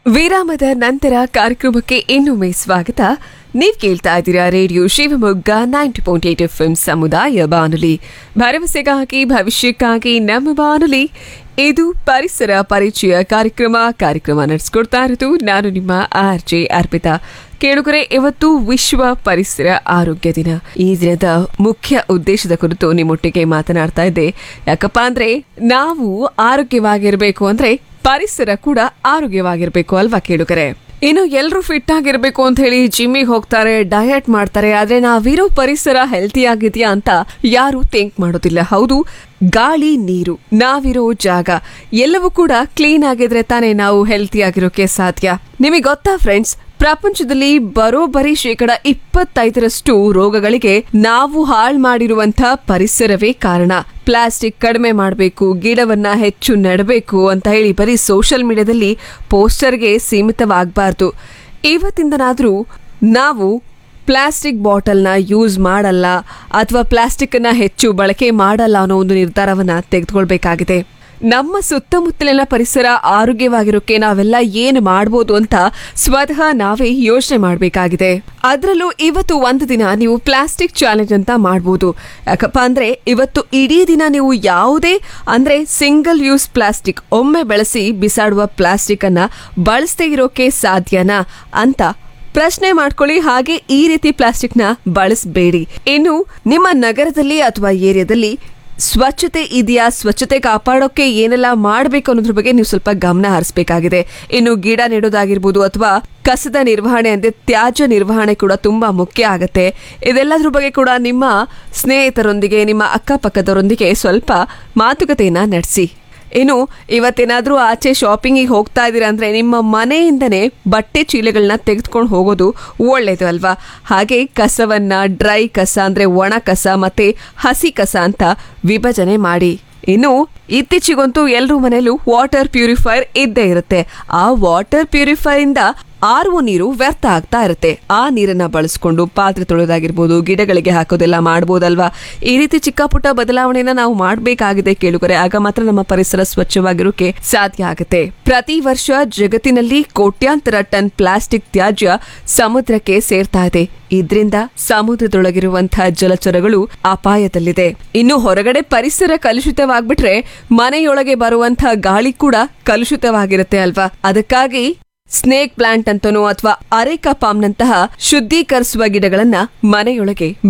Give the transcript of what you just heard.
ವಿರಾಮದ ನಂತರ ಕಾರ್ಯಕ್ರಮಕ್ಕೆ ಇನ್ನೊಮ್ಮೆ ಸ್ವಾಗತ ನೀವ್ ಕೇಳ್ತಾ ಇದ್ದೀರಾ radio Shivamogga ninety point eight F ಸಮುದಾಯ ಬಾನುಲಿ ಭರವಸೆಗಾಗಿ ಭವಿಷ್ಯಕ್ಕಾಗಿ ನಮ್ಮ ಬಾನುಲಿ ಇದು ಪರಿಸರ ಪರಿಚಯ ಕಾರ್ಯಕ್ರಮ ಕಾರ್ಯಕ್ರಮ ನಡೆಸ್ಕೊಡ್ತಾ ಇರೋದು ನಾನು ನಿಮ್ಮ ಆರ್ ಜೆ ಅರ್ಪಿತಾ ಕೇಳುಗರೆ ಇವತ್ತು ವಿಶ್ವ ಪರಿಸರ ಆರೋಗ್ಯ ದಿನ ಈ ದಿನದ ಮುಖ್ಯ ಉದ್ದೇಶದ ಕುರಿತು ನಿಮ್ಮೊಟ್ಟಿಗೆ ಮಾತನಾಡ್ತಾ ಇದ್ದೆ ಯಾಕಪ್ಪ ಅಂದ್ರೆ ನಾವು ಆರೋಗ್ಯವಾಗಿರ್ಬೇಕು ಅಂದ್ರೆ ಪರಿಸರ ಕೂಡ ಆರೋಗ್ಯವಾಗಿರ್ಬೇಕು ಅಲ್ವಾ ಕೇಳುಗರೆ ಇನ್ನು ಎಲ್ಲರೂ ಫಿಟ್ ಆಗಿರ್ಬೇಕು ಅಂತ ಹೇಳಿ ಜಿಮ್ಮಿಗೆ ಹೋಗ್ತಾರೆ ಡಯಟ್ ಮಾಡ್ತಾರೆ ಆದ್ರೆ ನಾವಿರೋ ಪರಿಸರ ಹೆಲ್ತಿ ಆಗಿದೆಯಾ ಅಂತ ಯಾರು ಥಿಂಕ್ ಮಾಡೋದಿಲ್ಲ ಹೌದು ಗಾಳಿ ನೀರು ನಾವಿರೋ ಜಾಗ ಎಲ್ಲವೂ ಕೂಡ ಕ್ಲೀನ್ ಆಗಿದ್ರೆ ತಾನೇ ನಾವು ಹೆಲ್ತಿ ಆಗಿರೋಕೆ ಸಾಧ್ಯ ನಿಮಗೆ ಗೊತ್ತಾ ಫ್ರೆಂಡ್ಸ್ ಪ್ರಪಂಚದಲ್ಲಿ ಬರೋಬ್ಬರಿ ಶೇಕಡ ಇಪ್ಪತ್ತೈದರಷ್ಟು ರೋಗಗಳಿಗೆ ನಾವು ಹಾಳು ಮಾಡಿರುವಂತ ಪರಿಸರವೇ ಕಾರಣ ಪ್ಲಾಸ್ಟಿಕ್ ಕಡಿಮೆ ಮಾಡಬೇಕು ಗಿಡವನ್ನ ಹೆಚ್ಚು ನೆಡಬೇಕು ಅಂತ ಹೇಳಿ ಬರೀ ಸೋಷಿಯಲ್ ಮೀಡಿಯಾದಲ್ಲಿ ಪೋಸ್ಟರ್ಗೆ ಸೀಮಿತವಾಗಬಾರ್ದು ಇವತ್ತಿಂದನಾದ್ರೂ ನಾವು ಪ್ಲಾಸ್ಟಿಕ್ ಬಾಟಲ್ನ ಯೂಸ್ ಮಾಡಲ್ಲ ಅಥವಾ ಪ್ಲಾಸ್ಟಿಕ್ ಅನ್ನ ಹೆಚ್ಚು ಬಳಕೆ ಮಾಡಲ್ಲ ಅನ್ನೋ ಒಂದು ನಿರ್ಧಾರವನ್ನ ತೆಗೆದುಕೊಳ್ಬೇಕಾಗಿದೆ ನಮ್ಮ ಸುತ್ತಮುತ್ತಲಿನ ಪರಿಸರ ಆರೋಗ್ಯವಾಗಿರೋಕೆ ನಾವೆಲ್ಲ ಏನು ಮಾಡ್ಬೋದು ಅಂತ ಸ್ವತಃ ನಾವೇ ಯೋಚನೆ ಮಾಡಬೇಕಾಗಿದೆ ಅದರಲ್ಲೂ ಇವತ್ತು ಒಂದು ದಿನ ನೀವು ಪ್ಲಾಸ್ಟಿಕ್ ಚಾಲೆಂಜ್ ಅಂತ ಮಾಡ್ಬೋದು ಯಾಕಪ್ಪ ಅಂದ್ರೆ ಇವತ್ತು ಇಡೀ ದಿನ ನೀವು ಯಾವುದೇ ಅಂದ್ರೆ ಸಿಂಗಲ್ ಯೂಸ್ ಪ್ಲಾಸ್ಟಿಕ್ ಒಮ್ಮೆ ಬಳಸಿ ಬಿಸಾಡುವ ಪ್ಲಾಸ್ಟಿಕ್ ಅನ್ನ ಬಳಸದೇ ಇರೋಕೆ ಸಾಧ್ಯನಾ ಅಂತ ಪ್ರಶ್ನೆ ಮಾಡ್ಕೊಳ್ಳಿ ಹಾಗೆ ಈ ರೀತಿ ಪ್ಲಾಸ್ಟಿಕ್ನ ಬಳಸಬೇಡಿ ಇನ್ನು ನಿಮ್ಮ ನಗರದಲ್ಲಿ ಅಥವಾ ಏರಿಯಾದಲ್ಲಿ ಸ್ವಚ್ಛತೆ ಇದೆಯಾ ಸ್ವಚ್ಛತೆ ಕಾಪಾಡೋಕೆ ಏನೆಲ್ಲ ಮಾಡಬೇಕು ಅನ್ನೋದ್ರ ಬಗ್ಗೆ ನೀವು ಸ್ವಲ್ಪ ಗಮನ ಹರಿಸಬೇಕಾಗಿದೆ ಇನ್ನು ಗಿಡ ನೆಡೋದಾಗಿರ್ಬೋದು ಅಥವಾ ಕಸದ ನಿರ್ವಹಣೆ ಅಂದ್ರೆ ತ್ಯಾಜ್ಯ ನಿರ್ವಹಣೆ ಕೂಡ ತುಂಬಾ ಮುಖ್ಯ ಆಗತ್ತೆ ಇದೆಲ್ಲದ್ರ ಬಗ್ಗೆ ಕೂಡ ನಿಮ್ಮ ಸ್ನೇಹಿತರೊಂದಿಗೆ ನಿಮ್ಮ ಅಕ್ಕಪಕ್ಕದವರೊಂದಿಗೆ ಸ್ವಲ್ಪ ಮಾತುಕತೆಯನ್ನ ನಡೆಸಿ ಇನ್ನು ಇವತ್ತೇನಾದ್ರೂ ಆಚೆ ಶಾಪಿಂಗಿಗೆ ಹೋಗ್ತಾ ಇದ್ದೀರಾ ಅಂದ್ರೆ ನಿಮ್ಮ ಮನೆಯಿಂದನೇ ಬಟ್ಟೆ ಚೀಲಗಳನ್ನ ತೆಗೆದುಕೊಂಡು ಹೋಗೋದು ಒಳ್ಳೇದು ಅಲ್ವಾ ಹಾಗೆ ಕಸವನ್ನ ಡ್ರೈ ಕಸ ಅಂದ್ರೆ ಒಣ ಕಸ ಮತ್ತೆ ಹಸಿ ಕಸ ಅಂತ ವಿಭಜನೆ ಮಾಡಿ ಇನ್ನು ಇತ್ತೀಚೆಗಂತೂ ಎಲ್ಲರೂ ಮನೇಲೂ ವಾಟರ್ ಪ್ಯೂರಿಫೈಯರ್ ಇದ್ದೇ ಇರುತ್ತೆ ಆ ವಾಟರ್ ಪ್ಯೂರಿಫೈರ್ ಇಂದ ಆರ್ ಒ ನೀರು ವ್ಯರ್ಥ ಆಗ್ತಾ ಇರುತ್ತೆ ಆ ನೀರನ್ನ ಬಳಸ್ಕೊಂಡು ಪಾತ್ರೆ ತೊಳೆಯೋದಾಗಿರ್ಬೋದು ಗಿಡಗಳಿಗೆ ಹಾಕೋದೆಲ್ಲ ಮಾಡ್ಬೋದಲ್ವಾ ಈ ರೀತಿ ಚಿಕ್ಕ ಪುಟ್ಟ ಬದಲಾವಣೆನ ನಾವು ಮಾಡಬೇಕಾಗಿದೆ ಕೇಳುಗರೆ ಆಗ ಮಾತ್ರ ನಮ್ಮ ಪರಿಸರ ಸ್ವಚ್ಛವಾಗಿರೋಕೆ ಸಾಧ್ಯ ಆಗುತ್ತೆ ಪ್ರತಿ ವರ್ಷ ಜಗತ್ತಿನಲ್ಲಿ ಕೋಟ್ಯಾಂತರ ಟನ್ ಪ್ಲಾಸ್ಟಿಕ್ ತ್ಯಾಜ್ಯ ಸಮುದ್ರಕ್ಕೆ ಸೇರ್ತಾ ಇದೆ ಇದ್ರಿಂದ ಸಮುದ್ರದೊಳಗಿರುವಂತಹ ಜಲಚರಗಳು ಅಪಾಯದಲ್ಲಿದೆ ಇನ್ನು ಹೊರಗಡೆ ಪರಿಸರ ಕಲುಷಿತವಾಗ್ಬಿಟ್ರೆ ಮನೆಯೊಳಗೆ ಬರುವಂತಹ ಗಾಳಿ ಕೂಡ ಕಲುಷಿತವಾಗಿರುತ್ತೆ ಅಲ್ವಾ ಅದಕ್ಕಾಗಿ ಸ್ನೇಕ್ ಪ್ಲಾಂಟ್ ಅಂತನೋ ಅಥವಾ ಅರೇಕಾ ಪಾಮ್ನಂತಹ ಶುದ್ಧೀಕರಿಸುವ ಗಿಡಗಳನ್ನ ಮನೆಯೊಳಗೆ